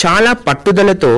చాలా పట్టుదలతో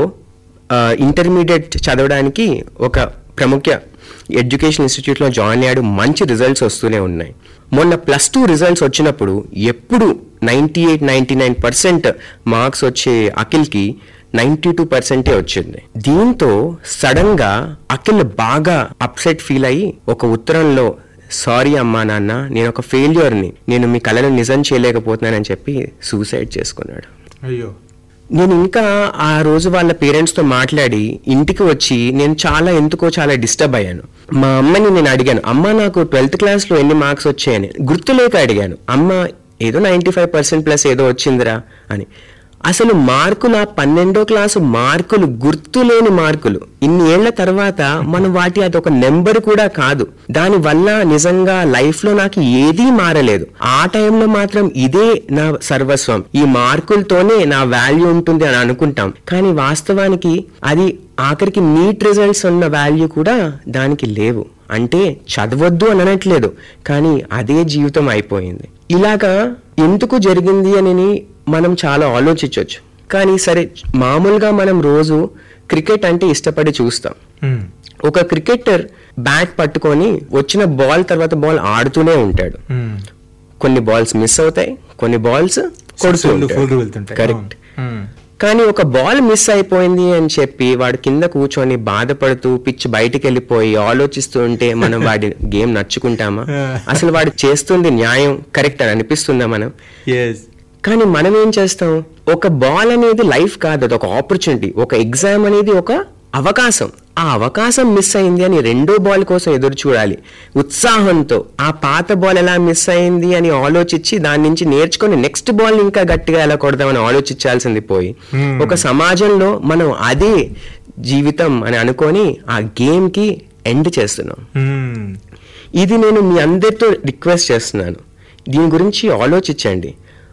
ఇంటర్మీడియట్ చదవడానికి ఒక ప్రముఖ ఎడ్యుకేషన్ ఇన్స్టిట్యూట్లో జాయిన్ అయ్యాడు మంచి రిజల్ట్స్ వస్తూనే ఉన్నాయి మొన్న ప్లస్ టూ రిజల్ట్స్ వచ్చినప్పుడు ఎప్పుడు ninety eight ninety nine percent marks వచ్చే అఖిల్కి నైంటీ టూ పర్సెంటే వచ్చింది దీంతో సడన్ గా అఖిల్ బాగా అప్సెట్ ఫీల్ అయ్యి ఒక ఉత్తరంలో సారీ అమ్మా నాన్న నేను ఒక ఫెయిల్యూర్ని నేను మీ కళను నిజం చేయలేకపోతున్నానని చెప్పి సూసైడ్ చేసుకున్నాడు అయ్యో నేను ఇంకా ఆ రోజు వాళ్ళ పేరెంట్స్తో మాట్లాడి ఇంటికి వచ్చి నేను చాలా ఎందుకో చాలా డిస్టర్బ్ అయ్యాను మా అమ్మని నేను అడిగాను అమ్మ నాకు ట్వెల్త్ క్లాస్లో ఎన్ని మార్క్స్ వచ్చాయని గుర్తులేక అడిగాను అమ్మ ఏదో నైంటీ ఫైవ్ పర్సెంట్ ప్లస్ ఏదో వచ్చిందిరా అని అసలు మార్కులు ఆ పన్నెండో క్లాసు మార్కులు గుర్తులేని మార్కులు ఇన్ని ఏళ్ల తర్వాత మనం వాటి అది ఒక నెంబర్ కూడా కాదు దాని వల్ల నిజంగా లైఫ్ లో నాకు ఏదీ మారలేదు ఆ టైంలో మాత్రం ఇదే నా సర్వస్వం ఈ మార్కులతోనే నా వాల్యూ ఉంటుంది అని అనుకుంటాం కానీ వాస్తవానికి అది ఆఖరికి నీట్ రిజల్ట్స్ ఉన్న వాల్యూ కూడా దానికి లేవు అంటే చదవద్దు అని అనట్లేదు కానీ అదే జీవితం అయిపోయింది ఇలాగా ఎందుకు జరిగింది అని మనం చాలా ఆలోచించవచ్చు కానీ సరే మామూలుగా మనం రోజు క్రికెట్ అంటే ఇష్టపడి చూస్తాం ఉమ్. ఒక క్రికెటర్ బ్యాట్ పట్టుకొని వచ్చిన బాల్ తర్వాత బాల్ ఆడుతూనే ఉంటాడు ఉమ్. కొన్ని బాల్స్ మిస్ అవుతాయి కొన్ని బాల్స్ కొడుతూ సిక్స్లు, ఫోర్లు వెళ్తుంటాయి. కరెక్ట్ ఉమ్. కానీ ఒక బాల్ మిస్ అయిపోయింది అని చెప్పి వాడు కింద కూర్చొని బాధపడుతూ పిచ్ బయటికి వెళ్ళిపోయి ఆలోచిస్తూ ఉంటే మనం వాడి గేమ్ నచ్చుకుంటామా అసలు వాడు చేస్తుంది న్యాయం కరెక్ట్ అని అనిపిస్తుందా మనం Yes. కానీ మనం ఏం చేస్తాం ఒక బాల్ అనేది లైఫ్ కాదు అది ఒక ఆపర్చునిటీ ఒక ఎగ్జామ్ అనేది ఒక అవకాశం ఆ అవకాశం మిస్ అయింది అని రెండో బాల్ కోసం ఎదురు చూడాలి ఉత్సాహంతో ఆ పాత బాల్ ఎలా మిస్ అయింది అని ఆలోచించి దాని నుంచి నేర్చుకొని నెక్స్ట్ బాల్ ఇంకా గట్టిగా ఎలా కొడదామని ఆలోచించాల్సింది పోయి Hmm. ఒక సమాజంలో మనం అదే జీవితం అని అనుకొని ఆ గేమ్ కి ఎండ్ చేస్తున్నాం ఉమ్. ఇది నేను మీ అందరితో రిక్వెస్ట్ చేస్తున్నాను దీని గురించి ఆలోచించండి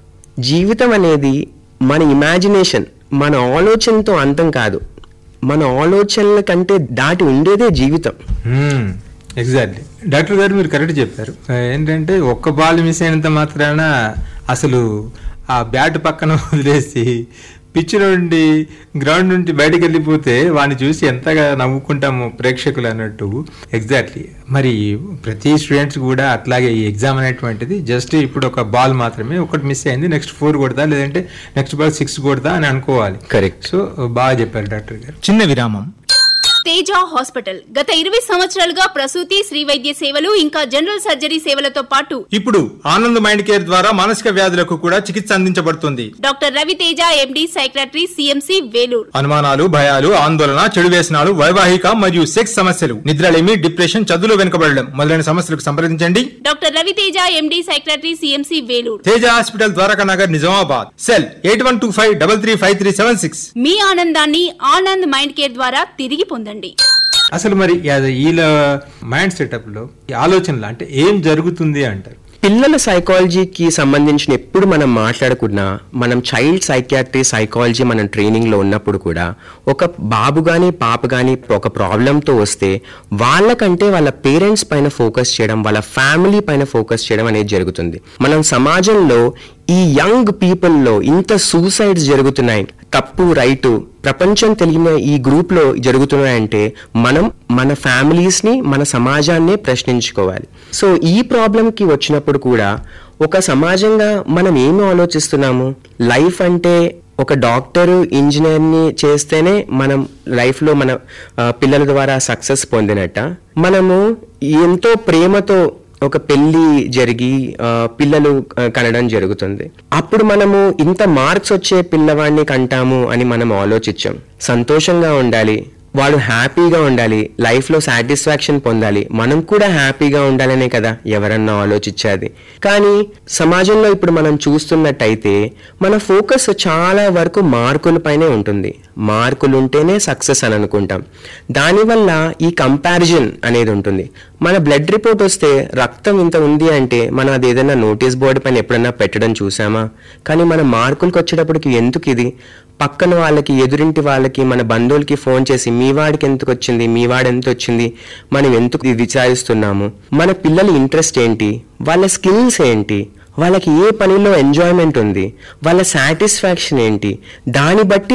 జీవితం అనేది మన ఇమాజినేషన్ మన ఆలోచనతో అంతం కాదు మన ఆలోచనల కంటే దాటి ఉండేదే జీవితం మ్మ్. ఎగ్జాక్ట్లీ డాక్టర్ గారు మీరు కరెక్ట్ చెప్పారు ఆ, ఏంటంటే ఒక్క బాల్ మిస్ అయినంత మాత్రాన అసలు ఆ బ్యాట్ పక్కన వదిలేసి పిచ్ నుండి గ్రౌండ్ నుండి బయటకు వెళ్ళిపోతే వాడిని చూసి ఎంతగా నవ్వుకుంటాము ప్రేక్షకులు అన్నట్టు ఎగ్జాక్ట్లీ మరి ప్రతి స్టూడెంట్స్ కూడా అట్లాగే ఈ ఎగ్జామ్ అనేటువంటిది జస్ట్ ఇప్పుడు ఒక బాల్ మాత్రమే ఒకటి మిస్ అయింది నెక్స్ట్ ఫోర్ కొడతా లేదంటే నెక్స్ట్ బాల్ సిక్స్ కొడతా అని అనుకోవాలి కరెక్ట్ సో బాగా చెప్పారు డాక్టర్ గారు చిన్న విరామం తేజ హాస్పిటల్ గత ఇరవై సంవత్సరాలుగా ప్రసూతి శ్రీ వైద్య సేవలు ఇంకా జనరల్ సర్జరీ సేవలతో పాటు ఇప్పుడు ఆనంద్ మైండ్ కేర్ ద్వారా మానసిక వ్యాధులకు కూడా చికిత్స అందించబడుతుంది doctor Raviteja MD psychiatry CMC Vellore అనుమానాలు భయాలు ఆందోళన చెడు వ్యసనాలు వైవాహిక మరియు సెక్స్ సమస్యలు నిద్రలేమి డిప్రెషన్ చదువులు వెనుకబడడం మొదలైన సమస్యలకు సంప్రదించండి doctor Raviteja MD psychiatry CMC Vellore Teja hospital Dwaraka Nagar Nizamabad cell eight one two five double three five three seven six మీ ఆనందాన్ని ఆనంద్ మైండ్ కేర్ ద్వారా తిరిగి పొందండి అసలు మరి అది వీళ్ళ మైండ్ సెటప్ లో ఈ ఆలోచనలు అంటే ఏం జరుగుతుంది అంటారు పిల్లల సైకాలజీకి సంబంధించిన ఎప్పుడు మనం మాట్లాడుకున్నా మనం చైల్డ్ సైకియాట్రీ సైకాలజీ మనం ట్రైనింగ్ లో ఉన్నప్పుడు కూడా ఒక బాబు గాని పాప గాని ఒక ప్రాబ్లంతో వస్తే వాళ్ళకంటే వాళ్ళ పేరెంట్స్ పైన ఫోకస్ చేయడం వాళ్ళ ఫ్యామిలీ పైన ఫోకస్ చేయడం అనేది జరుగుతుంది మనం సమాజంలో ఈ యంగ్ పీపుల్లో ఇంత సూసైడ్స్ జరుగుతున్నాయి తప్పు రైటు ప్రపంచం తెలియని ఈ గ్రూప్ లో జరుగుతున్నాయంటే మనం మన ఫ్యామిలీస్ ని మన సమాజాన్నే ప్రశ్నించుకోవాలి సో ఈ ప్రాబ్లం కి వచ్చినప్పుడు కూడా ఒక సమాజంగా మనం ఏమి ఆలోచిస్తున్నాము లైఫ్ అంటే ఒక డాక్టర్ ఇంజనీర్ని చేస్తేనే మనం లైఫ్లో మన ఆ, పిల్లల ద్వారా సక్సెస్ పొందినట్ట మనము ఎంతో ప్రేమతో ఒక పెళ్లి జరిగి ఆ, పిల్లలు ఆ, కనడం జరుగుతుంది అప్పుడు మనము ఇంత మార్క్స్ వచ్చే పిల్లవాడిని కంటాము అని మనం ఆలోచించాం సంతోషంగా ఉండాలి వాడు హ్యాపీగా ఉండాలి లైఫ్లో సాటిస్ఫాక్షన్ పొందాలి మనం కూడా హ్యాపీగా ఉండాలనే కదా ఎవరన్నా ఆలోచించేది కానీ సమాజంలో ఇప్పుడు మనం చూస్తున్నట్టయితే మన ఫోకస్ చాలా వరకు మార్కులపైనే ఉంటుంది మార్కులు ఉంటేనే సక్సెస్ అని అనుకుంటాం దానివల్ల ఈ కంపారిజన్ అనేది ఉంటుంది మన బ్లడ్ రిపోర్ట్ వస్తే రక్తం ఇంత ఉంది అంటే మనం అది ఏదైనా నోటీస్ బోర్డు పైన ఎప్పుడన్నా పెట్టడం చూసామా కానీ మన మార్కులకు వచ్చేటప్పటికి ఎందుకు ఇది పక్కన వాళ్ళకి ఎదురింటి వాళ్ళకి మన బంధువులకి ఫోన్ చేసి మీ వాడికి ఎందుకు వచ్చింది మీ వాడు ఎంత వచ్చింది మనం ఎందుకు ఇది విచారిస్తున్నాము మన పిల్లల ఇంట్రెస్ట్ ఏంటి వాళ్ళ స్కిల్స్ ఏంటి వాళ్ళకి ఏ పనిలో ఎంజాయ్మెంట్ ఉంది వాళ్ళ సాటిస్ఫాక్షన్ ఏంటి దాన్ని బట్టి